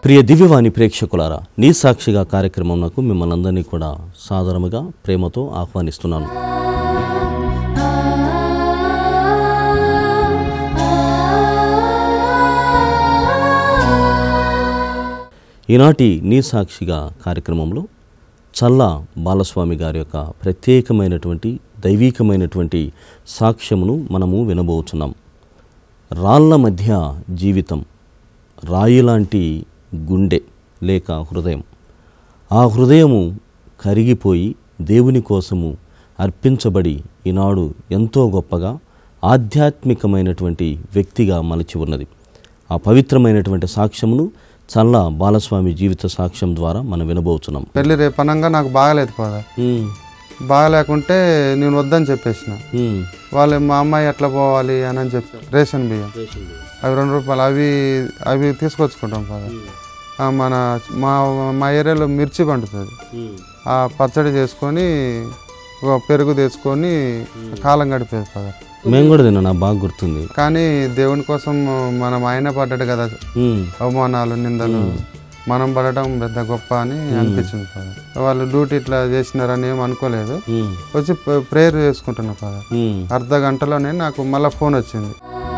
ప్రియ దివ్యవాణి ప్రేక్షకులారా నీ సాక్షిగా కార్యక్రమంకు మిమ్మల్ని అందరినీ కూడా సాదరముగా ప్రేమతో ఆహ్వానిస్తున్నాను ఈనాటి నీ సాక్షిగా కార్యక్రమంలో చల్ల బాలస్వామి గారి యొక్క ప్రత్యేకమైనటువంటి దైవీకమైనటువంటి సాక్ష్యమును మనము వినబోతున్నాం రాళ్ళ మధ్య జీవితం రాయి లాంటి గుండె లేక హృదయం ఆ హృదయము కరిగిపోయి దేవుని కోసము అర్పించబడి ఈనాడు ఎంతో గొప్పగా ఆధ్యాత్మికమైనటువంటి వ్యక్తిగా మలచి ఉన్నది ఆ పవిత్రమైనటువంటి సాక్ష్యమును చల్ల బాలస్వామి జీవిత సాక్ష్యం ద్వారా మనం వినబోతున్నాం పెళ్లి రేపు అనంగా నాకు బాగలేదు ఫాదర్ ఉమ్, బాగలేకుంటే నేను వద్దని చెప్పేసిన ఉమ్. వాళ్ళు మా అమ్మాయి ఎట్లా పోవాలి అని అని చెప్పారు రేషన్ బియ్యం అవి రెండు రూపాయలు అవి అవి తీసుకొచ్చుకుంటాం ఫాదర్ ఆ, మన మా మా ఏరియాలో మిర్చి పండుతుంది ఉమ్, ఆ పచ్చడి చేసుకొని ఒక పెరుగు తెచ్చుకొని కాలం గడిపేది ఫాదర్ మేము కూడా తిన్నా నాకు బాగా గుర్తుంది కానీ దేవుని కోసం మనం ఆయన పడ్డాడు కదా ఉమ్, అవమానాలు నిందలు మనం పడటం పెద్ద గొప్ప అని అనిపించింది ఫాదర్ వాళ్ళు డ్యూటీ ఇట్లా చేసినారని ఏం అనుకోలేదు ఉమ్, వచ్చి ప్రేయర్ చేసుకుంటున్నా ఫాదర్ ఉమ్. అర్ధ గంటలోనే నాకు మళ్ళీ ఫోన్ వచ్చింది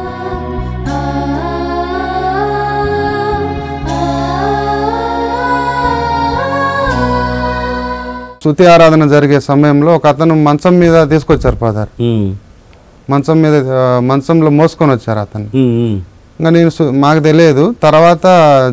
శృతి ఆరాధన జరిగే సమయంలో ఒక అతను మంచం మీద తీసుకొచ్చారు ఫాదర్ ఉమ్, మంచం మీద ఆ, మంచంలో మోసుకొని వచ్చారు అతను ఉమ్, ఉమ్. ఇంకా నేను సు- మాకు తెలియదు తర్వాత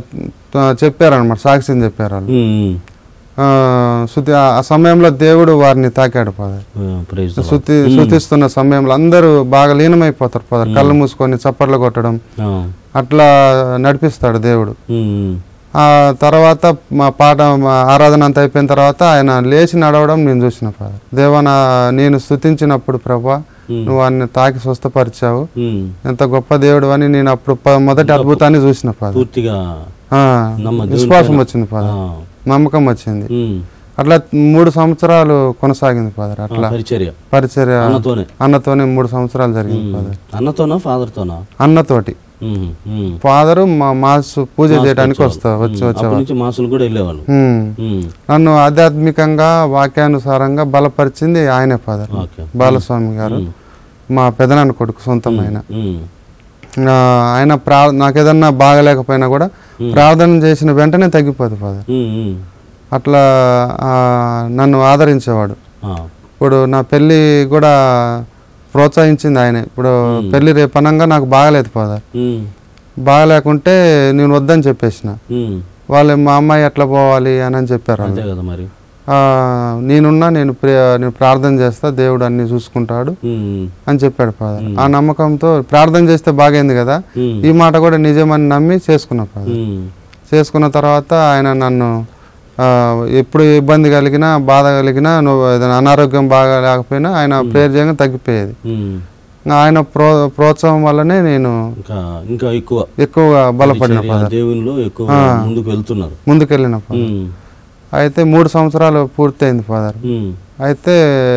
ఆ, చెప్పారనమాట సాక్ష్యం చెప్పారు వాళ్ళు ఉమ్, ఉమ్. ఆ, శృతి ఆ ఆ సమయంలో దేవుడు వారిని తాకాడు ఫాదర్ ఆ, praise the Lord. శృతి శృతిస్తున్న సమయంలో అందరూ బాగా లీనమైపోతారు ఫాదర్ కళ్ళు మూసుకొని చప్పట్లు కొట్టడం ఆ, అట్లా నడిపిస్తాడు దేవుడు ఉమ్, ఉమ్. ఆ తర్వాత మా పాట మా ఆరాధన అంతా అయిపోయిన తర్వాత ఆయన లేచి నడవడం నేను చూసిన ఫాదర్ దేవా నా నేను స్థుతించినప్పుడు ప్రభా నువ్వు ఆయన తాకి స్వస్థపరిచావు ఉమ్. ఎంత గొప్ప దేవుడు అని నేను అప్పుడు ప- మొదటి అద్భుతాన్ని చూసిన ఫాదర్ పూర్తిగా ఆ, నమ్మ దేవుని విశ్వాసం పైన. వచ్చింది ఫాదర్ ఆ, నమ్మకం వచ్చింది ఉమ్. అట్లా మూడు సంవత్సరాలు కొనసాగింది ఫాదర్ ఆ, అట్లా పరిచర్య పరిచర్య అన్నతోనే అన్నతోనే మూడు సంవత్సరాలు జరిగింది ఫాదర్ అన్నతోనా ఫాదర్తోనా అన్నతోటి ఉమ్, ఉమ్. ఫాదరు మా మాసు పూజ చేయడానికి వస్తా వచ్చి అప్పటి వచ్చేవారు నుంచి మాసులు కూడా వెళ్ళేవాళ్ళు ఉమ్. ఉమ్, నన్ను ఆధ్యాత్మికంగా వాక్యానుసారంగా బలపరిచింది ఆయనే ఫాదర్ ఓకే బాలస్వామి గారు మా పెదనాన్న కొడుకు సొంతమైన ఉమ్, ఆ, ఆయన ప్రా నాకేదన్నా బాగలేకపోయినా కూడా ప్రార్థన చేసిన వెంటనే తగ్గిపోదు ఫాదర్ ఉమ్, ఉమ్. అట్లా ఆ, నన్ను ఆదరించేవాడు ఆ, ఇప్పుడు నా పెళ్ళి కూడా ప్రోత్సహించింది ఆయనే ఇప్పుడు పెళ్లి రేపు అనంగా నాకు బాగలేదు ఫాదర్ ఉమ్, బాగలేకుంటే నేను వద్దని చెప్పేసిన ఉమ్. వాళ్ళు మా అమ్మాయి ఎట్లా పోవాలి అని అని చెప్పారు వాళ్ళు. అంతే కదా మరి ఆ, నేనున్నా నేను ప్రే- నేను ప్రార్థన చేస్తా దేవుడు అన్ని చూసుకుంటాడు ఉమ్, అని చెప్పాడు ఫాదర్ ఆ నమ్మకంతో ప్రార్థన చేస్తే బాగైంది కదా ఉమ్, ఈ మాట కూడా నిజమని నమ్మి చేసుకున్నా ఫాదర్ ఉమ్, చేసుకున్న తర్వాత ఆయన నన్ను ఆ, ఎప్పుడు ఇబ్బంది కలిగినా బాధ కలిగినా నువ్వు ఏదైనా అనారోగ్యం బాగా లేకపోయినా ఆయన ప్రేయర్ చేయగా తగ్గిపోయేది ఉమ్. ఇంకా ఆయన ప్రో ప్రోత్సాహం వల్లనే నేను ఇంకా ఇంకా ఎక్కువ ఎక్కువగా బలపడిన పరిచర్య ఫాదర్ దేవునిలో ఎక్కువ ముందుకు వెళ్తున్నారు ముందుకెళ్ళిన ఫాదర్ ఉమ్, అయితే మూడు సంవత్సరాలు పూర్తయింది ఫాదర్ ఉమ్. అయితే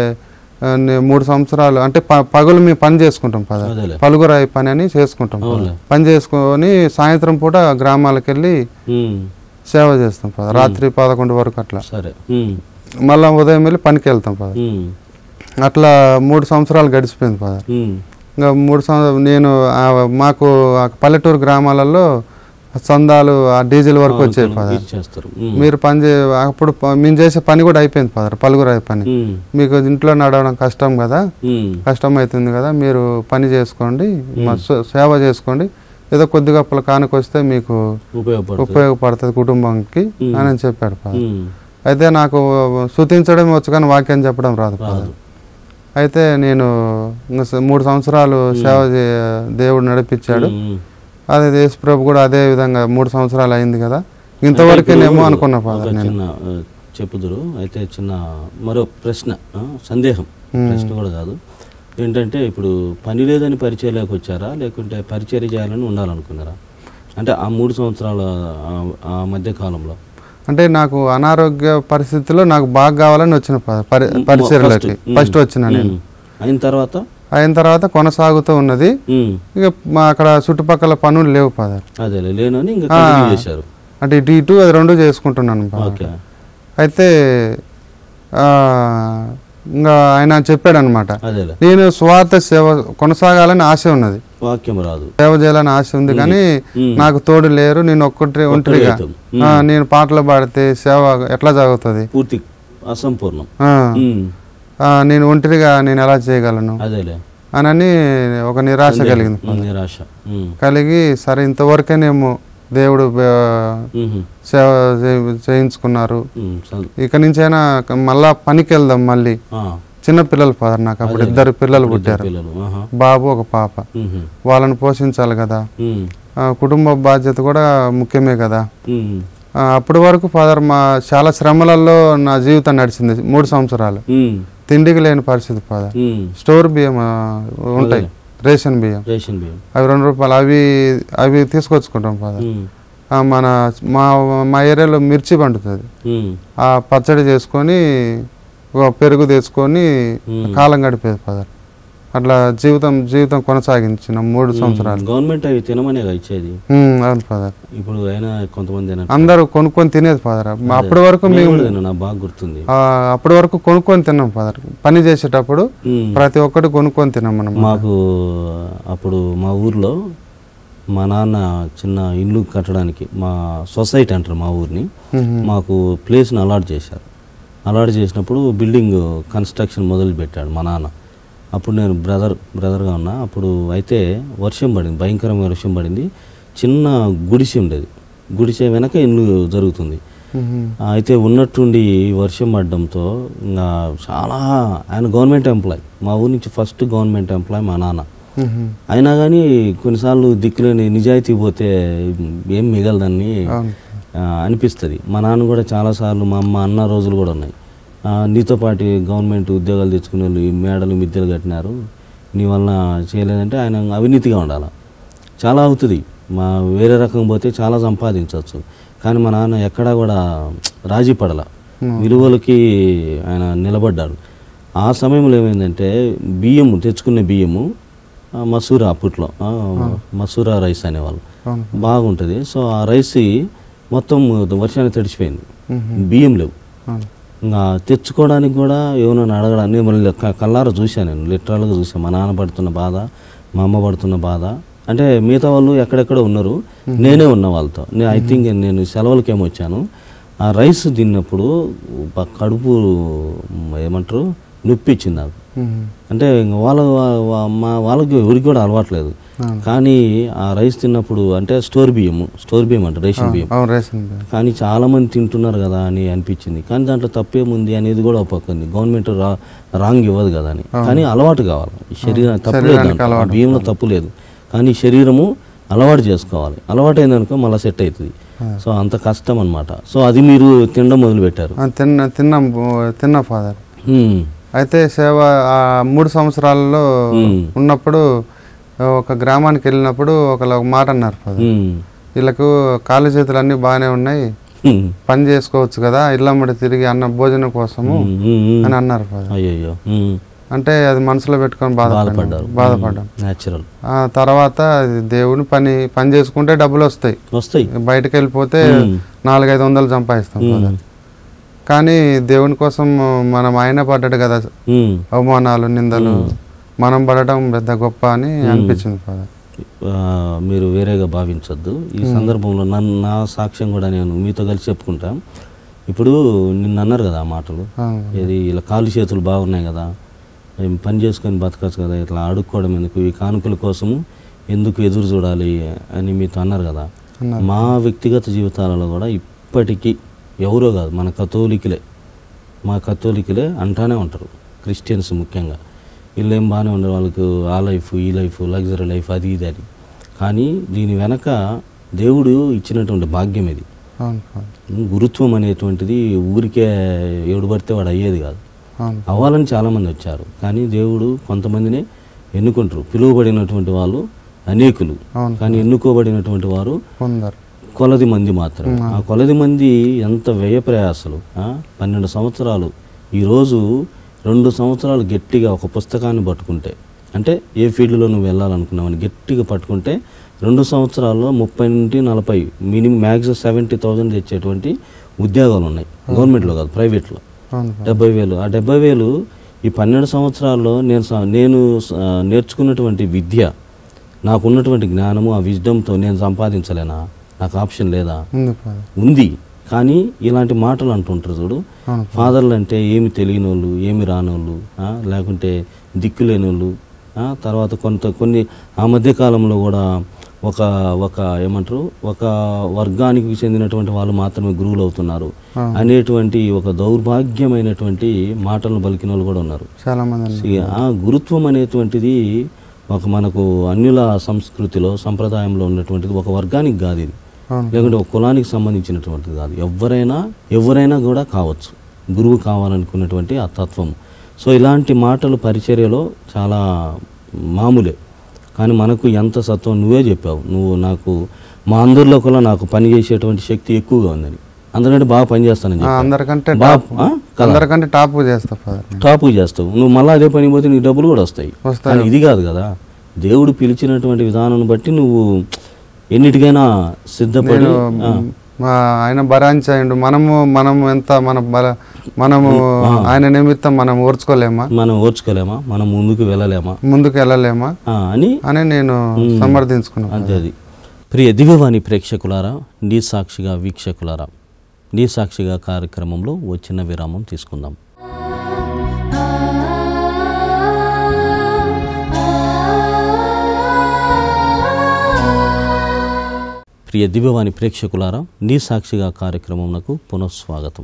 ఆ, నే- మూడు సంవత్సరాలు అంటే ప- పగలు మేము పని చేసుకుంటాం ఫాదర్ అదేలే పలుగురాయి పని అని చేసుకుంటాం ఫాదర్. అవునులే. పని చేసుకొని సాయంత్రం పూట గ్రామాలకు వెళ్ళి ఉమ్, సేవ చేస్తాం ఫాదర్ రాత్రి పదకొండు వరకు అట్లా సరే ఉమ్, మళ్ళీ ఉదయం వెళ్ళి పనికి వెళ్తాం ఫాదర్ ఉమ్, అట్లా మూడు సంవత్సరాలు గడిచిపోయింది ఫాదర్ ఉమ్, ఇంకా మూడు సంవత్సరాలు నేను ఆ, మాకు ఆ పల్లెటూరు గ్రామాలలో చందాలు ఆ డీజిల్ వరకు వచ్చేది ఫాదర్ ఇచ్చేస్తారు ఉమ్, మీరు పని చే అప్పుడు ప- మేము చేసే పని కూడా అయిపోయింది ఫాదర్ పలుగురాయి పని ఉమ్, మీకు ఇంట్లో నడవడం కష్టం కదా ఉమ్, కష్టం అవుతుంది కదా మీరు పని చేసుకోండి మా సే- సేవ చేసుకోండి ఏదో కొద్ది గొప్పలు కానుకొస్తే మీకు ఉపయోగపడుతుంది ఉపయోగపడుతుంది కుటుంబంకి అని అని చెప్పాడు ఫాదర్ ఉమ్, అయితే నాకు శృతించడం వచ్చు కానీ వాక్యం చెప్పడం రాదు ఫాదర్ రాదు అయితే నేను ఇంక స- మూడు సంవత్సరాలు సేవ చే- దేవుడు నడిపించాడు ఉమ్, అదే దేశ ప్రభు కూడా అదే విధంగా మూడు సంవత్సరాలు అయింది కదా ఇంతవరకేనేమో అనుకున్నా ఒక ఫాదర్ నేను చిన్న ఆ, చెప్పుదురు అయితే చిన్న మరో ప్రశ్న ఆ, సందేహం ప్రశ్న కూడా కాదు ఏంటంటే ఇప్పుడు పని లేదని పరిచయలోకి వచ్చారా లేకుంటే పరిచర్య చేయాలని ఉండాలనుకున్నారా అంటే ఆ మూడు సంవత్సరాల ఆ- ఆ మధ్య కాలంలో అంటే నాకు అనారోగ్య పరిస్థితిలో నాకు బాగా కావాలని వచ్చిన ఫాదర్ పరి పరిచర్లకి first. ఫస్ట్ వచ్చిన నేను ఉమ్. అయిన తర్వాత అయిన తర్వాత కొనసాగుతూ ఉన్నది ఉమ్, ఇక మా అక్కడ చుట్టుపక్కల పనులు లేవు ఫాదర్ అదేలే లేనని ఇంకా కంటిన్యూ చేశారు అంటే ఇటు ఇటు అది రెండు చేసుకుంటున్నాను ఫాదర్ ఓకే అయితే ఆ, ఇంకా ఆయన చెప్పాడు అనమాట అదేలే నేను స్వార్థ సేవ కొనసాగాలని ఆశ ఉన్నది వాక్యం రాదు సేవ చేయాలని ఆశ ఉంది కానీ ఉమ్. నాకు తోడు లేరు నేను ఒక్కటి ఒంటరిగా అవుతావు. ఆ, నేను పాటలు పాడితే సేవ ఎట్లా జరుగుతుంది పూర్తి అసంపూర్ణం ఆ, ఉమ్. ఆ, నేను ఒంటరిగా నేను ఎలా చేయగలను అదేలే అని ఒక నిరాశ కలిగింది ఉమ్, నిరాశ ఉమ్. కలిగి సరే ఇంతవరకేనేమో దేవుడు ఆ, ఉహు. సేవ చే- చేయించుకున్నారు ఉమ్, సం- ఇక నుంచైనా మళ్ళా పనికి వెళ్దాం మళ్ళీ ఆ, చిన్న పిల్లలు ఫాదర్ నాకు అప్పుడు ఇద్దరు పిల్లలు పుట్టారు పిల్లలు ఆహా. బాబు ఒక పాప ఉహు. వాళ్ళని పోషించాలి కదా ఉమ్. ఆ, కుటుంబ బాధ్యత కూడా ముఖ్యమే కదా ఉమ్. ఆ, అప్పటి వరకు ఫాదర్ మా చాలా శ్రమలలో నా జీవితం నడిచింది మూడు సంవత్సరాలు ఉమ్. తిండికి లేని పరిస్థితి ఫాదర్ ఉమ్. స్టోర్ బియ్యం ఆ, ఉంటాయి రేషన్ బియ్యం రేషన్ బియ్యం అవి రెండు రూపాయలు అవి అవి తీసుకొచ్చుకుంటాం ఫాదర్ ఉమ్. ఆ, మన మా మా ఏరియాలో మిర్చి పండుతుంది ఉమ్. ఆ పచ్చడి చేసుకొని ఒక పెరుగు తెచ్చుకొని ఉమ్. కాలం గడిపేది ఫాదర్ అట్లా జీవితం జీవితం కొనసాగించిన మూడు సంవత్సరాలు గవర్నమెంట్ అవి తినమనే కదా ఇచ్చేది ఉమ్, అవును ఫాదర్ ఇప్పుడు అయినా కొంతమంది తినట్లేదు. అందరూ కొనుక్కొని తినేది ఫాదర్ అప్పటి వరకు నేను మేము కూడా తిన్నా, నాకు బాగా గుర్తుంది ఆ, అప్పటి వరకు కొనుక్కొని తిన్నాం ఫాదర్ పని చేసేటప్పుడు ఉమ్. ప్రతి ఒక్కటి కొనుక్కొని తిన్నాం మనం మాకు అప్పుడు మా ఊర్లో మా నాన్న చిన్న ఇల్లు కట్టడానికి మా సొసైటీ అంటారు మా ఊరిని ఉమ్, మాకు ప్లేస్ని అలాట్ చేశారు అలాట్ చేసినప్పుడు బిల్డింగ్ కన్స్ట్రక్షన్ మొదలు పెట్టాడు మా నాన్న అప్పుడు నేను బ్రదర్ బ్రదర్గా ఉన్నా అప్పుడు అయితే వర్షం పడింది భయంకరమైన వర్షం పడింది చిన్న గుడిసె ఉండేది గుడిసె వెనక ఇల్లు జరుగుతుంది ఉమ్, ఆ, అయితే ఉన్నట్టుండి వర్షం పడడంతో ఇంకా చాలా ఆయన గవర్నమెంట్ ఎంప్లాయ్ మా ఊరి నుంచి ఫస్ట్ గవర్నమెంట్ ఎంప్లాయ్ మా నాన్న ఉమ్, అయినా కానీ కొన్నిసార్లు దిక్కులేని నిజాయితీ పోతే ఏం మిగలదని అవును ఆ, అనిపిస్తుంది మా నాన్న కూడా చాలాసార్లు మా అమ్మ అన్న రోజులు కూడా ఉన్నాయి ఆ, నీతో పాటు గవర్నమెంట్ ఉద్యోగాలు తెచ్చుకునే వాళ్ళు ఈ మేడలు మిద్దెలు కట్టినారు నీ వలన చేయలేదంటే ఆయన అవినీతిగా ఉండాలి చాలా అవుతుంది మా వేరే రకం పోతే చాలా సంపాదించవచ్చు కానీ మా నాన్న ఎక్కడా కూడా రాజీ పడల విలువలకి ఆయన నిలబడ్డాడు ఆ సమయంలో ఏమైందంటే బియ్యము తెచ్చుకునే బియ్యము ఆ, మసూరా అప్పట్లో ఆ, మసూరా రైస్ అనేవాళ్ళు అవును బాగుంటుంది సో ఆ రైస్ మొత్తం వర్షానికి తడిచిపోయింది ఉమ్, బియ్యం లేవు అవును ఇంకా తెచ్చుకోవడానికి కూడా ఏమైనా అడగడానికి మళ్ళీ క- కళ్ళారా చూశాను నేను లిటరల్గా చూశాను మా నాన్న పడుతున్న బాధ మా అమ్మ పడుతున్న బాధ అంటే మిగతా వాళ్ళు ఎక్కడెక్కడ ఉన్నారు నేనే ఉన్న వాళ్ళతో నేను ఐ థింక్ నేను సెలవులకి ఏమో వచ్చాను ఆ రైస్ తిన్నప్పుడు ప- కడుపు మ్, ఏమంటారు నొప్పి ఇచ్చింది నాకు ఉమ్, అంటే ఇంక వాళ్ళ వా- వా- మా వాళ్ళకి ఎవరికి కూడా అలవాట్లేదు అవును. కానీ ఆ రైస్ తిన్నప్పుడు అంటే స్టోర్ బియ్యము స్టోర్ బియ్యం అంటే రేషన్ బియ్యం అవును రేషన్ బియ్యం. కానీ చాలా మంది తింటున్నారు కదా అని అనిపించింది కానీ దాంట్లో తప్పేముంది అనేది కూడా ఒక పక్క ఉంది గవర్నమెంట్ రా రాంగ్ ఇవ్వదు కదా అని కానీ అలవాటు కావాలి ఈ శరీరం తప్పు లేదు దాంట్లో. ఆ బియ్యంలో తప్పు లేదు కానీ శరీరము అలవాటు చేసుకోవాలి అలవాటు అయిందనుకో మళ్ళీ సెట్ అవుతుంది సో అంత కష్టం అన్నమాట సో అది మీరు తినడం మొదలు పెట్టారు ఆ, తిన్న తిన్నాం బో- తిన్నా ఫాదర్ హ్మ్. అయితే సేవ ఆ మూడు సంవత్సరాలలో హ్మ్. ఉన్నప్పుడు ఒక గ్రామానికి వెళ్ళినప్పుడు ఒకళ్ళు ఒక మాట అన్నారు ఫాదర్ హ్మ్. వీళ్ళకు కాళ్ళు చేతులు అన్నీ బాగానే ఉన్నాయి హ్మ్. పని చేసుకోవచ్చు కదా ఇళ్ళమ్మడి తిరిగి అన్న భోజనం కోసము హ్మ్. హ్మ్. అని అన్నారు ఫాదర్ అయ్యయ్యో హ్మ్. అంటే అది మనసులో పెట్టుకొని బాధపడ్డాను బాధపడ్డారు బాధపడ్డాం న్యాచురల్ ఆ తర్వాత ఇది దేవుని పని పని చేసుకుంటే డబ్బులు వస్తాయి వస్తాయి బయటకు వెళ్ళిపోతే హ్మ్. నాలుగైదు వందలు సంపాదిస్తాం ఫాదర్ కానీ దేవుని కోసం మనం ఆయన పడ్డాడు కదా హ్మ్. అవమానాలు నిందలు మనం పడటం పెద్ద గొప్ప అని అనిపించింది ఫాదర్ ఆ, మీరు వేరేగా భావించొద్దు ఈ సందర్భంలో నన్ను నా సాక్ష్యం కూడా నేను మీతో కలిసి చెప్పుకుంటా ఇప్పుడు నిన్న అన్నారు కదా ఆ మాటలు అవును. ఏది ఇలా కాలు చేతులు బాగున్నాయి కదా ఏం పని చేసుకొని బతకచ్చు కదా ఇట్లా అడుక్కోవడం ఎందుకు ఈ కానుకల కోసము ఎందుకు ఎదురు చూడాలి అని మీతో అన్నారు కదా అన్నారు. మా వ్యక్తిగత జీవితాలలో కూడా ఇప్పటికీ ఎవరో కాదు మన కథోలికులే మా కథోలికులే అంటానే ఉంటారు క్రిస్టియన్స్ ముఖ్యంగా వీళ్ళు ఏం బాగానే ఉండరు వాళ్ళకు ఆ లైఫ్ ఈ లైఫ్ లగ్జరీ లైఫ్ అది ఇది అని కానీ దీని వెనక దేవుడు ఇచ్చినటువంటి భాగ్యం ఇది అవును ఫాదర్ గురుత్వం అనేటువంటిది ఊరికే ఎవడు పడితే వాడు అయ్యేది కాదు అవును అవ్వాలని చాలామంది వచ్చారు కానీ దేవుడు కొంతమందినే ఎన్నుకుంటారు పిలువబడినటువంటి వాళ్ళు అనేకులు అవును. కానీ ఎన్నుకోబడినటువంటి వారు పొందారు కొలది మంది మాత్రం ఆ కొలది మంది ఎంత వ్యయ ప్రయాసలు ఆ? పన్నెండు సంవత్సరాలు ఈరోజు రెండు సంవత్సరాలు గట్టిగా ఒక పుస్తకాన్ని పట్టుకుంటే అంటే ఏ ఫీల్డ్లో నువ్వు వెళ్ళాలనుకున్నావని గట్టిగా పట్టుకుంటే రెండు సంవత్సరాల్లో ముప్పై నుండి నలభై మినిమం మ్యాక్సిమం సెవెంటీ థౌజండ్ తెచ్చేటువంటి ఉద్యోగాలు ఉన్నాయి గవర్నమెంట్లో కాదు ప్రైవేట్లో అవును ఫాదర్ డెబ్బై వేలు ఆ డెబ్బై వేలు ఈ పన్నెండు సంవత్సరాల్లో నేను స- నేను స- నేర్చుకున్నటువంటి విద్య నాకున్నటువంటి జ్ఞానము ఆ విజ్డమ్తో నేను సంపాదించలేనా నాకు ఆప్షన్ లేదా ఉంది ఫాదర్ ఉంది కానీ ఇలాంటి మాటలు అంటుంటారు చూడు అవును ఫాదర్లు అంటే ఏమి తెలియని వాళ్ళు ఏమి రానోళ్ళు ఆ, లేకుంటే దిక్కులేని వాళ్ళు ఆ, తర్వాత కొంత కొన్ని ఆ మధ్య కాలంలో కూడా ఒక ఒక ఏమంటారు ఒక వర్గానికి చెందినటువంటి వాళ్ళు మాత్రమే గురువులు అవుతున్నారు ఆ. అనేటువంటి ఒక దౌర్భాగ్యమైనటువంటి మాటలను పలికిన వాళ్ళు కూడా ఉన్నారు చాలా మంది ఉన్నారు. ఈ ఆ గురుత్వం అనేటువంటిది ఒక మనకు అన్యుల సంస్కృతిలో సంప్రదాయంలో ఉన్నటువంటిది ఒక వర్గానికి కాదు ఇది అవును లేకుంటే ఒక కులానికి సంబంధించినటువంటిది కాదు ఎవరైనా ఎవరైనా కూడా కావచ్చు గురువు కావాలనుకున్నటువంటి ఆ తత్వం సో ఇలాంటి మాటలు పరిచర్యలో చాలా మామూలే కానీ మనకు ఎంత సత్వం నువ్వే చెప్పావు నువ్వు నాకు మా అందరిలో కూడా నాకు పని చేసేటువంటి శక్తి ఎక్కువగా ఉందని అందుకంటే బాగా పని చేస్తానని ఆ, చెప్పావు. అందరికంటే బా- టాప్ ఆ? కదా. అందరికంటే టాప్ చేస్తా ఫాదర్ నేను. టాపు చేస్తావు నువ్వు మళ్ళీ అదే పని పోతే నీకు డబ్బులు కూడా వస్తాయి వస్తాయి. కానీ ఇది కాదు కదా దేవుడు పిలిచినటువంటి విధానాన్ని బట్టి నువ్వు ఎన్నిటికైనా సిద్ధపడి ఆ, మా ఆయన భరాంచాయండు మనము మనము ఎంత మన బల మనము ఆయన నిమిత్తం మనం ఓర్చుకోలేమా మనం ఓర్చుకోలేమా మనం ముందుకు వెళ్ళలేమా ముందుకు వెళ్ళలేమా ఆ, అని అని నేను సమర్థించుకున్నాను అంతే అది ప్రియ దివ్యవాణి ప్రేక్షకులారా నీ సాక్షిగా వీక్షకులారా నీ సాక్షిగా కార్యక్రమంలో ఓ చిన్న విరామం తీసుకుందాం ప్రియ దివ్యవాణి ప్రేక్షకులారా నీ సాక్షిగా కార్యక్రమంకు పునఃస్వాగతం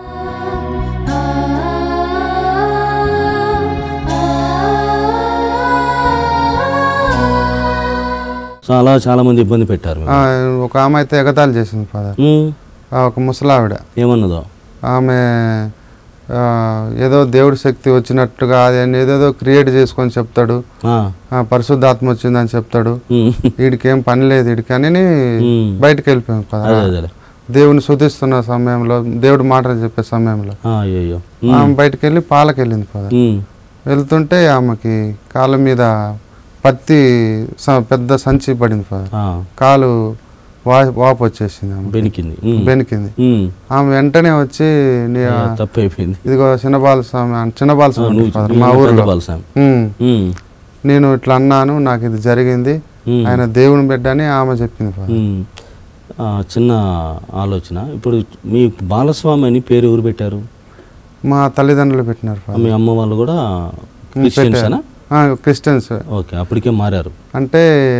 చాలా చాలా మంది ఇబ్బంది పెట్టారు ఆ, ఒక ఆమె అయితే ఎగతాళి చేసింది ఫాదర్ ఉమ్, ఆ, ఒక ముసలావిడ ఏమన్నదో ఆమె ఆ, ఏదో దేవుడి శక్తి వచ్చినట్టుగా అది అని ఏదేదో క్రియేట్ చేసుకొని చెప్తాడు ఆ, ఆ, పరిశుద్ధాత్మ వచ్చిందని చెప్తాడు ఉమ్, వీడికి ఏం పని లేదు వీడికి అని ఉమ్, బయటకు వెళ్ళిపోయాం ఫాదర్ అదే అదేలే దేవుని శుద్ధిస్తున్న సమయంలో దేవుడు మాటలు చెప్పే సమయంలో ఆ, అయ్యయ్యో ఆమె బయటకు వెళ్ళి పాలకు వెళ్ళింది ఫాదర్ ఉమ్, వెళ్తుంటే ఆమెకి కాళ్ళ మీద పత్తి స- పెద్ద సంచి పడింది ఫాదర్ ఆ, కాలు వా వాపు వచ్చేసింది ఆమె బెనికింది ఉమ్, బెనికింది ఉమ్, ఆమె వెంటనే వచ్చి నీ ఆ, తప్పైపోయింది ఇదిగో చిన్నబాల స్వామి అన్- చిన్నబాల ఆ, స్వామి నువ్వు ఫాదర్ మా నువ్వు ఊర్లో పెద్ద బాలసామి. ఉమ్. ఉమ్, నేను ఇట్లా అన్నాను నాకు ఇది జరిగింది ఉమ్, ఆయన దేవుని బిడ్డ అని ఆమె చెప్పింది ఫాదర్ ఉమ్. ఆ, చిన్న ఆలోచన ఇప్పుడు మీ బాలస్వామి అని పేరు ఎవరు పెట్టారు మా తల్లిదండ్రులు పెట్టినారు ఫాదర్ మీ అమ్మ వాళ్ళు కూడా క్రిస్టియన్సేనా ఆ, క్రిస్టియన్స్ ఓకే అప్పటికే మారారు అంటే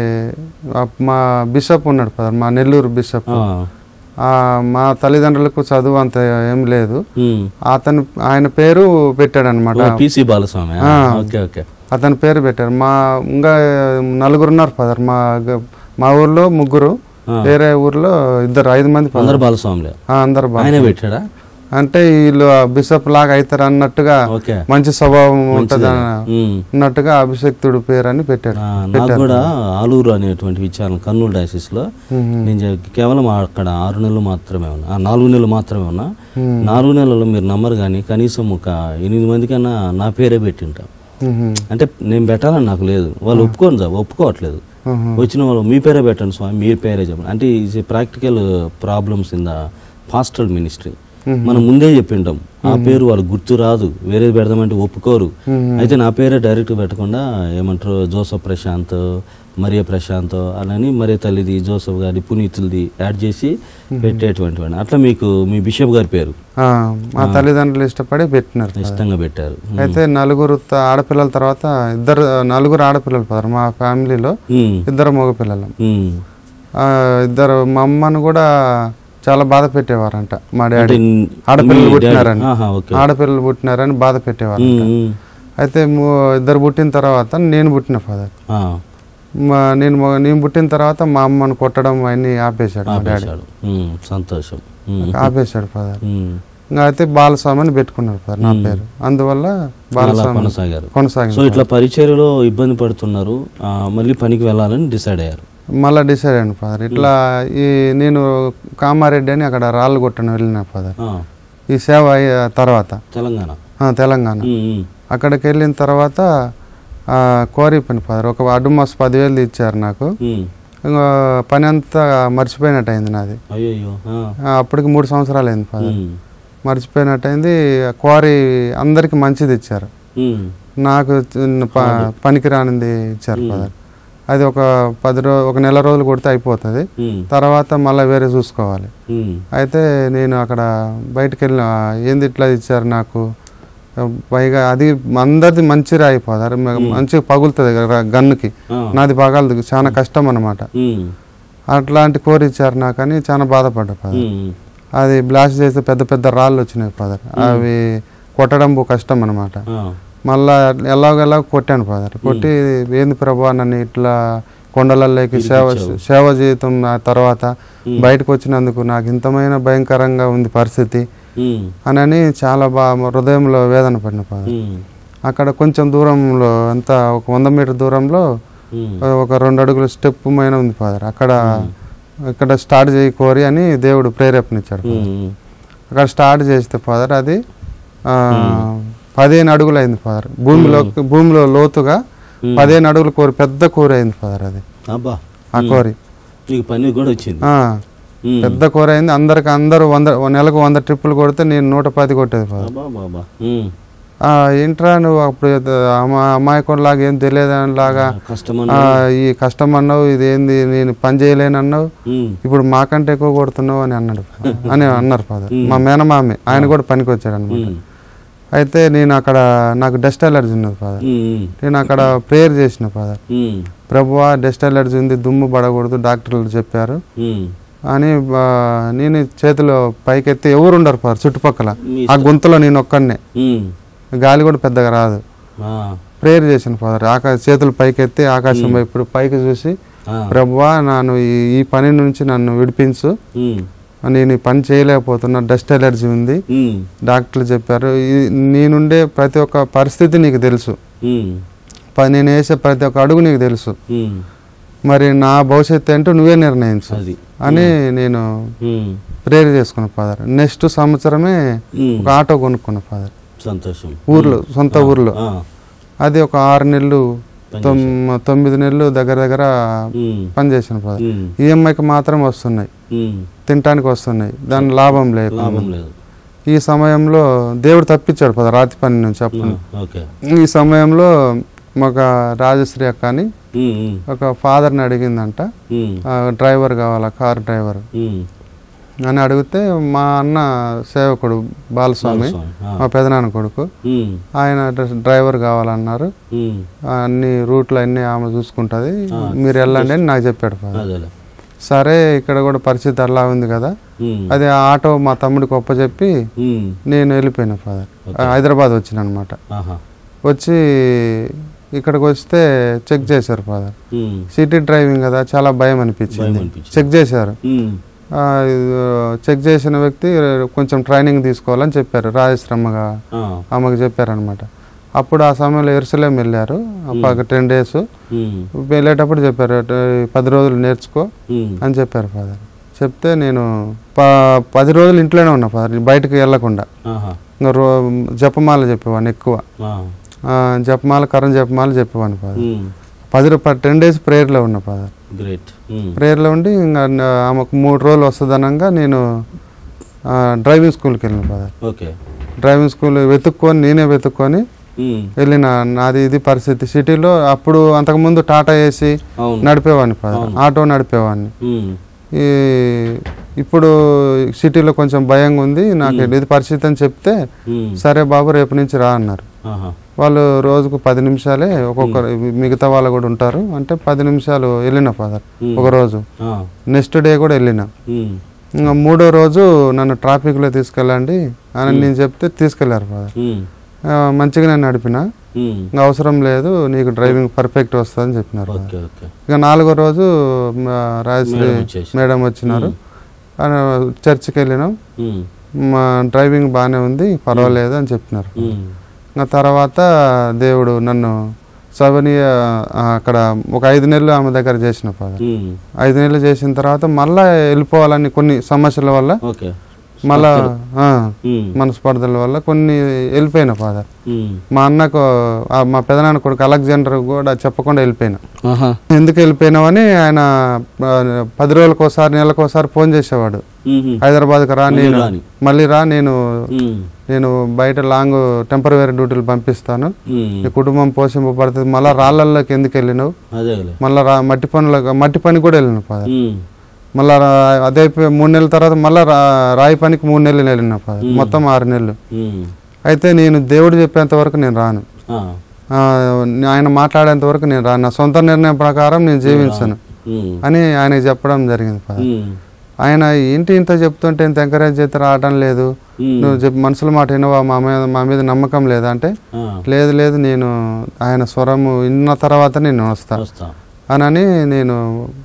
ఆ- మా బిషప్ ఉన్నాడు ఫాదర్ మా నెల్లూరు బిషప్ ఆ, ఆ, మా తల్లిదండ్రులకు చదువు అంత ఏం లేదు ఉమ్. అతను ఆయన పేరు పెట్టాడు అనమాట ఓ, పిసి బాలస్వామి ఆ. ఓకే ఓకే అతని పేరు పెట్టారు మా ఇంకా నలుగురు ఉన్నారు ఫాదర్ మా గ- మా ఊర్లో ముగ్గురు ఆ. వేరే ఊర్లో ఇద్దరు ఐదు మంది ఫాదర్ అందరు బాలస్వామిలే ఆ, అందరు బాగా ఆయనే పెట్టాడా అంటే వీళ్ళు బిషప్ లాగా అవుతారు అన్నట్టుగా ఓకే మంచి స్వభావం ఉంటుంది ఉమ్. అన్నట్టుగా అభిషక్తుడు పేరు అని పెట్టాడు ఆ, నాకు కూడా ఆలూరు అనేటువంటి విచారణ కర్నూలు డయాసిస్ లో నేను చె- కేవలం అక్కడ ఆరు నెలలు మాత్రమే ఉన్నా ఆ, నాలుగు నెలలు మాత్రమే ఉన్నా నాలుగు నెలలు మీరు నమ్మరు కానీ కనీసం ఒక ఎనిమిది మందికన్నా నా పేరే పెట్టింటాం మ్మ్. అంటే నేను పెట్టాలని నాకు లేదు వాళ్ళు ఒప్పుకోను సార్ ఒప్పుకోవట్లేదు మ్మ్. వచ్చిన వాళ్ళు మీ పేరే పెట్టండి స్వామి మీ పేరే చెప్పండి అంటే ఇది practical problems in the pastoral ministry మనం ముందే చెప్పింటాం ఆ పేరు వాళ్ళు గుర్తు రాదు వేరేది పెడదామంటే ఒప్పుకోరు అయితే నా పేరే డైరెక్ట్ పెట్టకుండా ఏమంటారు జోసఫ్ ప్రశాంత్ మరియ ప్రశాంత్ అని మరియ తల్లిది జోసఫ్ గారి పునీతులది యాడ్ చేసి పెట్టేటువంటి వాడిని అట్లా మీకు మీ బిషప్ గారి పేరు ఆ, మా తల్లిదండ్రులు ఇష్టపడి పెట్టినారు ఇష్టంగా పెట్టారు అయితే నలుగురు త- ఆడపిల్లల తర్వాత ఇద్దరు నలుగురు ఆడపిల్లలు ఫాదర్ మా ఫ్యామిలీలో ఉమ్, ఇద్దరు మగపిల్లలు ఉమ్. ఆ, ఇద్దరు మా అమ్మను కూడా చాలా బాధ పెట్టేవారంట మా అంటే డాడీ మీ ఆడపిల్లలు డాడీ- పుట్టినారని ఆహా, ఓకే ఆడపిల్లలు పుట్టినారని బాధ పెట్టేవారు ఉమ్, ఉమ్. అయితే ము- ఇద్దరు పుట్టిన తర్వాత నేను పుట్టిన ఫాదర్ ఆ, మా నేను మొ- నేను పుట్టిన తర్వాత మా అమ్మను కొట్టడం అవన్నీ ఆపేశాడు మా డాడీ ఆపేశాడు ఉమ్, సంతోషం ఉమ్, ఆపేశాడు ఫాదర్ ఉమ్. ఇంకా అయితే బాలస్వామి అని పెట్టుకున్నారు ఫాదర్ నా పేరు అందువల్ల అలా బాలస్వామి కొనసాగారు సో కొనసాగింది ఇట్లా పరిచర్యలో ఇబ్బంది పడుతున్నారు ఆ, మళ్ళీ పనికి వెళ్ళాలని డిసైడ్ అయ్యారు మళ్ళీ డిసైడ్ అయ్యాను ఫాదర్ ఇట్లా ఈ నేను కామారెడ్డి అని అక్కడ రాళ్ళు కొట్టను వెళ్ళిన ఫాదర్ ఆ, ఈ సేవ అయ్యే తర్వాత తెలంగాణ ఆ, తెలంగాణ ఉమ్, ఉమ్. అక్కడికి వెళ్ళిన తర్వాత ఆ, కోరి పని ఫాదర్ ఒక అడ్డుమాస్ పదివేలు ఇచ్చారు నాకు ఉమ్, ఇంకా పని అంతా మర్చిపోయినట్టు అయింది నాది అయ్యో ఆ, అప్పటికి మూడు సంవత్సరాలు అయింది ఫాదర్ మర్చిపోయినట్టు అయింది క్వారీ అందరికి మంచిది ఇచ్చారు నాకు చిన్న ప- పనికి రానిది ఇచ్చారు ఫాదర్ అది ఒక పది రో ఒక నెల రోజులు కొడితే అయిపోతుంది తర్వాత మళ్ళీ వేరే చూసుకోవాలి అయితే నేను అక్కడ బయటకు వెళ్ళిన ఏంది ఇట్లా ఇచ్చారు నాకు పైగా అది అందరిది మంచి రాయి ఫాదర్ మంచిగా పగులుతుంది కదా గన్నుకి నాది పగలదు చాలా కష్టం అన్నమాట అట్లాంటి కోరి ఇచ్చారు నాకు అని చాలా బాధపడ్డా ఫాదర్ అది బ్లాస్ట్ చేస్తే పెద్ద పెద్ద రాళ్ళు వచ్చినాయి ఫాదర్ అవి కొట్టడం బహు కష్టం అనమాట మళ్ళా ఎలాగెలా కొట్టాను ఫాదర్ కొట్టి ఏంది ప్రభా నన్ను ఇట్లా కొండలలోకి సేవ సేవ జీవితం ఆ తర్వాత బయటకు వచ్చినందుకు నాకు ఇంతమైన భయంకరంగా ఉంది పరిస్థితి అని అని చాలా బాగా హృదయంలో వేదన పడిన ఫాదర్ అక్కడ కొంచెం దూరంలో అంత ఒక వంద మీటర్ దూరంలో ఒక రెండు అడుగుల స్టెప్ పైన ఉంది ఫాదర్ అక్కడ ఇక్కడ స్టార్ట్ చేయి కోరి అని దేవుడు ప్రేరేపణిచ్చాడు ఫాదర్. అక్కడ స్టార్ట్ చేస్తే ఫాదర్ అది ఆ, పదిహేను అడుగులు అయింది ఫాదర్ భూమిలో భూమిలో లోతుగా పదిహేను అడుగుల కోరి పెద్ద కోరి అయింది ఫాదర్ అది అబ్బా ఆ కోరి నీకు పని కూడా వచ్చింది ఆ, ఉమ్. పెద్ద కోరి అయింది అందరికి అందరూ వంద ఓ నెలకు వంద ట్రిప్పులు కొడితే నేను నూట పది కొట్టేది ఫాదర్ అబ్బా బాబా ఉమ్. ఆ, ఏంట్రా నువ్వు అప్పుడు అమ్మా అమాయకుడిలాగా ఏం తెలియదానిలాగా కష్టమని ఆ, ఈ కష్టం అన్నావు ఇది ఏంది నేను పని చేయలేను అన్నావు ఉమ్. ఇప్పుడు మాకంటే ఎక్కువ కొడుతున్నావు అని అన్నాడు అని అన్నారు ఫాదర్ మా మేనమామే ఆయన కూడా పనికి వచ్చాడు అనమాట ఉమ్. అయితే నేను అక్కడ నాకు డస్ట్ అలర్జీ ఉన్నది ఫాదర్ ఉమ్. నేను అక్కడ ప్రేయర్ చేసిన ఫాదర్ ఉమ్. ప్రభువా డస్ట్ అలర్జీ ఉంది దుమ్ము పడకూడదు డాక్టర్లు చెప్పారు ఉమ్. అని ఆ, నేను చేతిలో పైకెత్తి ఎవరు ఉండరు ఫాదర్ చుట్టుపక్కల మీ ఆ గుంతలో నేను ఒక్కడనే ఉమ్. గాలి కూడా పెద్దగా రాదు ఆ. ప్రేయర్ చేసిన ఫాదర్ ఆకాశ చేతులు పైకెత్తి ఆకాశం వైపు పైకి చూసి ఆ. ప్రభువా నన్ను ఈ ఈ పని నుంచి నన్ను విడిపించు ఉమ్. నేను ఈ పని చేయలేకపోతున్నా డస్ట్ అలర్జీ ఉంది ఉమ్. డాక్టర్లు చెప్పారు ఈ- నేనుండే ప్రతి ఒక్క పరిస్థితి నీకు తెలుసు ఉమ్. ప- నేను వేసే ప్రతి ఒక్క అడుగు నీకు తెలుసు ఉమ్. మరి నా భవిష్యత్తు ఏంటో నువ్వే నిర్ణయించు అది అని నేను ఉమ్. ప్రేయర్ చేసుకున్నా ఫాదర్ నెక్స్ట్ సంవత్సరమే ఉమ్. ఒక ఆటో కొనుక్కున్నా ఫాదర్ సంతోషం ఊర్లో సొంత ఊర్లో ఆ. అది ఒక ఆరు నెలలు తొమ్- తొమ్మిది నెలలు దగ్గర దగ్గర ఉమ్. పనిచేసాను ఫాదర్ ఉమ్. ఈఎంఐకి మాత్రం వస్తున్నాయి ఉమ్. తినటానికి వస్తున్నాయి దాని లాభం లేదు లాభం లేదు ఈ సమయంలో దేవుడు తప్పించాడు పద రాతి పని నుంచి ఆ, అప్పుడు ఓకే ఈ సమయంలో ఒక రాజశ్రీ అక్క అని ఉమ్. ఉమ్. ఒక ఫాదర్ని అడిగిందంట ఉమ్. ఆ, డ్రైవర్ కావాలా కార్ డ్రైవర్ ఉమ్. అని అడిగితే మా అన్న సేవకుడు బాలస్వామి స్వామి. ఆ. మా పెదనాన్న కొడుకు ఉమ్. ఆయన డ్ర- డ్రైవర్ కావాలన్నారు ఉమ్. అన్ని రూట్లు అన్ని ఆమె చూసుకుంటుంది మీరు వెళ్ళండి అని నాకు చెప్పాడు ఫాదర్ అదేలే సరే ఇక్కడ కూడా పరిస్థితి అలా ఉంది కదా ఉమ్. అది ఆ ఆటో మా తమ్ముడికి ఒప్పచెప్పి ఉమ్. నేను వెళ్ళిపోయినా ఫాదర్ హైదరాబాద్ వచ్చిన అనమాట ఆహా వచ్చి ఇక్కడికి వస్తే చెక్ చేశారు ఫాదర్ ఉమ్. సిటీ డ్రైవింగ్ కదా చాలా భయం అనిపించింది భయం అనిపించింది. చెక్ చేశారు ఉమ్. ఆ, ఇది, చెక్ చేసిన వ్యక్తి కొంచెం ట్రైనింగ్ తీసుకోవాలని చెప్పారు రాజశ్రమగా ఆ. ఆమెకు చెప్పారనమాట అప్పుడు ఆ సమయంలో ఎరుసలేం వెళ్ళారు అప్పుడు టెన్ డేస్ ఉమ్. వెళ్ళేటప్పుడు చెప్పారు "అటు పది రోజులు నేర్చుకో ఉమ్. అని చెప్పారు ఫాదర్ చెప్తే నేను ప పది రోజులు ఇంట్లోనే ఉన్నా ఫాదర్ బయటకు వెళ్ళకుండా ఆహా ఇంకా రో జపమాల చెప్పేవాడిని ఎక్కువ ఆ. ఆ, జపమాల కరం జపమాల చెప్పేవాడిని ఫాదర్ ఉమ్. పది రూ- ప- టెన్ డేస్ ప్రేయర్లో ఉన్నా ఫాదర్ గ్రేట్ ఉమ్. ప్రేయర్లో ఉండి ఇంకా నా- ఆమెకు మూడు రోజులు వస్తుందనంగా నేను ఆ, డ్రైవింగ్ స్కూల్కి వెళ్ళిన ఫాదర్ ఓకే డ్రైవింగ్ స్కూల్ వెతుక్కొని నేనే వెతుక్కొని ఉమ్. వెళ్ళిన నాది ఇది పరిస్థితి సిటీలో అప్పుడు అంతకుముందు టాటా ఏసీ అవును నడిపేవాడిని ఫాదర్ ఆటో నడిపేవాడిని ఉమ్. ఈ ఇప్పుడు సిటీలో కొంచెం భయంగా ఉంది నాకు ఇది పరిస్థితి అని చెప్తే ఉమ్. సరే బాబు రేపు నుంచి రా అన్నారు ఆహా వాళ్ళు రోజుకు పది నిమిషాలే ఒక్కొక్కరు మిగతా వాళ్ళు కూడా ఉంటారు అంటే పది నిమిషాలు వెళ్ళిన ఫాదర్ ఒక రోజు ఆ. నెక్స్ట్ డే కూడా వెళ్ళిన ఉమ్. ఇంకా మూడో రోజు నన్ను ట్రాఫిక్లో తీసుకెళ్ళండి అని నేను చెప్తే తీసుకెళ్లారు ఫాదర్ ఉమ్. ఆ, మంచిగా నేను నడిపిన ఉమ్. ఇంకా అవసరం లేదు నీకు డ్రైవింగ్ పర్ఫెక్ట్ వస్తుందని చెప్పినారు ఫాదర్. ఓకే ఓకే ఇక నాలుగో రోజు మా రాజశ్రీ మేడం వచ్చేసి. మేడం వచ్చినారు ఆ, చర్చికి వెళ్ళినాం ఉమ్. మా డ్రైవింగ్ బాగానే ఉంది పర్వాలేదు అని చెప్పినారు ఉమ్. ఆ తర్వాత దేవుడు నన్ను సవనీయ ఆ, అక్కడ ఒక ఐదు నెలలు ఆమె దగ్గర చేసిన ఫాదర్ ఉమ్. ఐదు నెలలు చేసిన తర్వాత మళ్ళా వెళ్ళిపోవాలని కొన్ని సమస్యల వల్ల ఓకే మళ్ళా ఆ, ఉమ్, మనస్పర్ధల వల్ల కొన్ని వెళ్ళిపోయిన ఫాదర్ ఉమ్. మా అన్నకు ఆ, మా పెదనాన్న కొడుకు అలెగ్జాండర్ కూడా చెప్పకుండా వెళ్ళిపోయినా ఆహా ఎందుకు వెళ్ళిపోయినావని ఆయన ఆ, పది రోజులకు ఒకసారి నెలకు ఒకసారి ఫోన్ చేసేవాడు ఉమ్, హైదరాబాద్కి రా నేను రాని. మళ్ళీ రా నేను ఉమ్, నేను బయట లాంగ్ టెంపరవరీ డ్యూటీలు పంపిస్తాను ఉమ్. నీ కుటుంబం పోషింపబడుతుంది మళ్ళీ రాళ్ళల్లోకి ఎందుకు వెళ్ళినావు అదేలే మళ్ళీ రా మట్టి పనులకు మట్టి పని కూడా వెళ్ళిన ఫాదర్ ఉమ్, మళ్ళీ అదే అయిపోయి మూడు నెలల తర్వాత మళ్ళీ రాయి పనికి మూడు నెలలు వెళ్ళిన ఫాదర్ మొత్తం ఆరు నెలలు ఉమ్. అయితే నేను దేవుడు చెప్పేంత వరకు నేను రాను ఆ, ఆ, ఆయన మాట్లాడేంత వరకు నేను రాను నా సొంత నిర్ణయం ప్రకారం నేను జీవించను ఉమ్, అని ఆయనకి చెప్పడం జరిగింది ఫాదర్ ఉమ్, ఆయన ఏంటి ఇంత చెప్తుంటే ఇంత ఎంకరేజ్ చేస్తే రావటం లేదు ఉమ్. నువ్వు చెప్పి మనసుల మాట వినవా మా మీద మా మీద నమ్మకం లేదా అంటే ఆ, లేదు లేదు నేను ఆయన స్వరము విన్న తర్వాత నేను వస్తా వస్తా అని నేను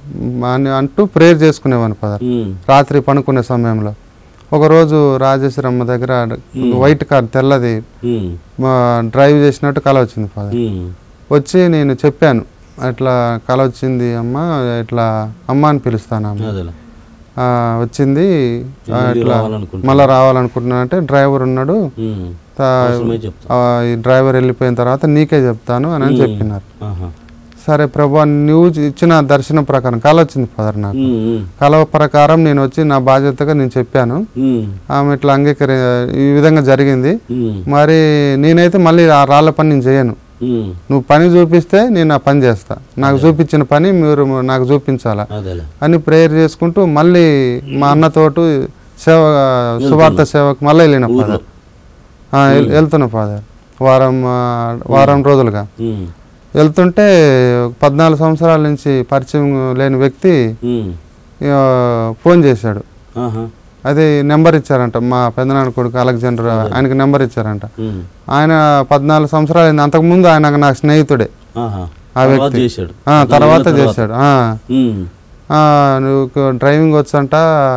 అని అంటూ ప్రేయర్ చేసుకునేవాను ఫాదర్ ఉమ్, రాత్రి పనుకునే సమయంలో ఒకరోజు రాజేశ్వరమ్మ దగ్గర వైట్ కార్ తెల్లది ఉమ్, మా డ్రైవ్ చేసినట్టు కల వచ్చింది ఫాదర్ ఉమ్, వచ్చి నేను చెప్పాను అట్లా కల వచ్చింది అమ్మ ఇట్లా అమ్మ అని పిలుస్తాను అమ్మ అదేలే ఆ, వచ్చింది ఆ, మళ్ళీ ఇట్లా రావాలనుకుంటున్నా. మళ్ళీ రావాలనుకుంటున్నాను అంటే డ్రైవర్ ఉన్నాడు ఉమ్, తా- అవసరమే చెప్తా ఆ, ఈ డ్రైవర్ వెళ్ళిపోయిన తర్వాత నీకే చెప్తాను అని అని చెప్పినారు ఆహా. సరే ప్రభా నువ్వు ఇచ్చిన దర్శనం ప్రకారం కళ వచ్చింది ఫాదర్ నాకు ఉమ్, ఉమ్, కళ ప్రకారం నేను వచ్చి నా బాధ్యతగా నేను చెప్పాను ఉమ్, ఆమె ఇట్లా అంగీకరి ఈ విధంగా జరిగింది ఉమ్, మరి నేనైతే మళ్ళీ ఆ రాళ్ళ పని నేను చేయను ఉమ్, నువ్వు పని చూపిస్తే నేను ఆ పని చేస్తా నాకు చూపించిన పని మీరు నాకు చూపించాలా అదేలే అని ప్రేయర్ చేసుకుంటూ మళ్ళీ మా అన్నతోటి సేవ సువార్త సేవకు మళ్ళీ వెళ్ళిన ఫాదర్ ఆ, వెల్- వెళ్తున్నా ఫాదర్ వారం ఆ, వారం రోజులుగా ఉమ్, వెళ్తుంటే పద్నాలుగు సంవత్సరాల నుంచి పరిచయం లేని వ్యక్తి ఉమ్, ఆ, ఫోన్ చేశాడు ఆహా. అది నెంబర్ ఇచ్చారంట మా పెద్దనాన్న కొడుకు అలెగ్జాండర్ ఆయనకి నెంబర్ ఇచ్చారంట ఉమ్, ఆయన పద్నాలుగు సంవత్సరాలు అయింది అంతకుముందు ఆయన నా స్నేహితుడే ఆహా. ఆ తర్వాత వ్యక్తి చేశాడు ఆ, తర్వాత చేశాడు ఆ. ఉమ్, ఆ, నువ్వు డ్రైవింగ్ వచ్చంట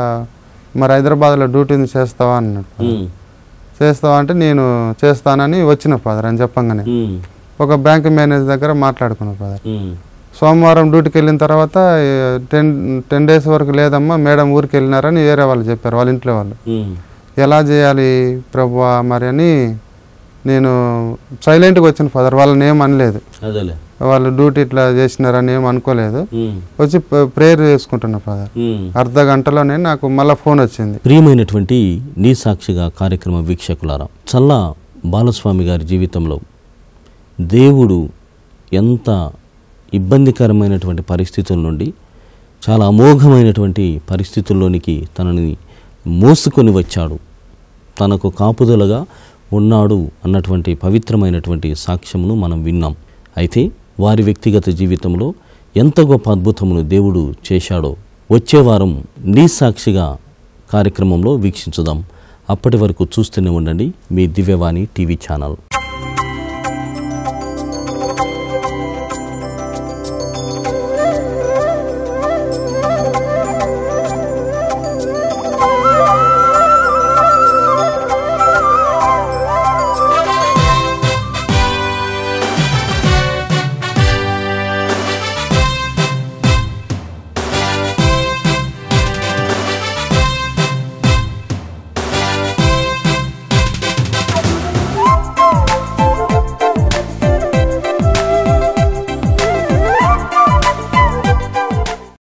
మరి హైదరాబాద్లో డ్యూటీని చేస్తావా అన్నాడు ఉమ్, చేస్తావా అంటే నేను చేస్తానని వచ్చిన ఫాదర్ అని చెప్పంగానే ఉమ్, ఒక బ్యాంక్ మేనేజర్ దగ్గర మాట్లాడుకున్నా ఫాదర్ ఉమ్, సోమవారం డ్యూటీకి వెళ్ళిన తర్వాత ఏ, టెన్ టెన్ డేస్ వరకు లేదమ్మా మేడం ఊరికి వెళ్ళినారని వేరే వాళ్ళు చెప్పారు వాళ్ళ ఇంట్లో వాళ్ళు ఉమ్, ఎలా చేయాలి ప్రభువా మరి అని నేను సైలెంట్గా వచ్చిన ఫాదర్ వాళ్ళని ఏం అనలేదు అదేలే వాళ్ళు డ్యూటీ ఇట్లా చేసినారని ఏం అనుకోలేదు ఉమ్, వచ్చి ప్రేయర్ చేసుకుంటున్నా ఫాదర్ ఉమ్. అర్ధ గంటలోనే నాకు మళ్ళీ ఫోన్ వచ్చింది ప్రియమైనటువంటి నీ సాక్షిగా కార్యక్రమ వీక్షకులారా చల్లా బాలస్వామి గారి జీవితంలో దేవుడు ఎంత ఇబ్బందికరమైనటువంటి పరిస్థితుల నుండి చాలా అమోఘమైనటువంటి పరిస్థితుల్లోనికి తనని మోసుకొని వచ్చాడు తనకు కాపుదలగా ఉన్నాడు అన్నటువంటి పవిత్రమైనటువంటి సాక్ష్యమును మనం విన్నాం అయితే వారి వ్యక్తిగత జీవితంలో ఎంత గొప్ప అద్భుతమును దేవుడు చేశాడో వచ్చే వారం నీ సాక్షిగా కార్యక్రమంలో వీక్షించుదాం అప్పటి వరకు చూస్తూనే ఉండండి మీ దివ్యవాణి టీవీ ఛానల్